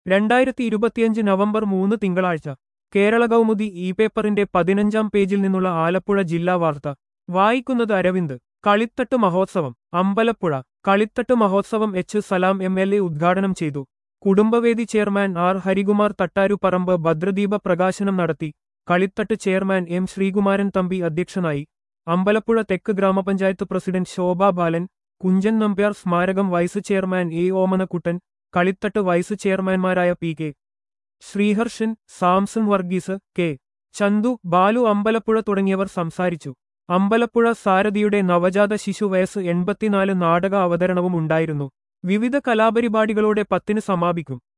രണ്ടായിരത്തി ഇരുപത്തിയഞ്ച് നവംബർ മൂന്ന് തിങ്കളാഴ്ച കേരള കൗമുദി ഇ പേപ്പറിന്റെ പതിനഞ്ചാം പേജിൽ നിന്നുള്ള ആലപ്പുഴ ജില്ലാ വാർത്ത വായിക്കുന്നത് അരവിന്ദ് കളിത്തട്ട് മഹോത്സവം അമ്പലപ്പുഴ കളിത്തട്ട് മഹോത്സവം H Salam M L A ഉദ്ഘാടനം ചെയ്തു കുടുംബവേദി ചെയർമാൻ ആർ ഹരികുമാർ തട്ടാരുപറമ്പ് ഭദ്രദീപ പ്രകാശനം നടത്തി കളിത്തട്ട് ചെയർമാൻ എം ശ്രീകുമാരൻ തമ്പി അധ്യക്ഷനായി അമ്പലപ്പുഴ തെക്ക് ഗ്രാമപഞ്ചായത്ത് പ്രസിഡന്റ് ശോഭാ ബാലൻ കുഞ്ചൻ നമ്പ്യാർ സ്മാരകം വൈസ് ചെയർമാൻ എ ഓമനക്കുട്ടൻ കളിത്തട്ട് വൈസ് ചെയർമാൻമാരായ P K Sreeharshan Samson Varghese K Chandu Balu Ambalappuzha തുടങ്ങിയവർ സംസാരിച്ചു അമ്പലപ്പുഴ സാരഥിയുടെ നവജാത ശിശു വയസ്സ് എൺപത്തിനാല് നാടക അവതരണവും ഉണ്ടായിരുന്നു വിവിധ കലാപരിപാടികളോടെ പത്തിന് സമാപിക്കും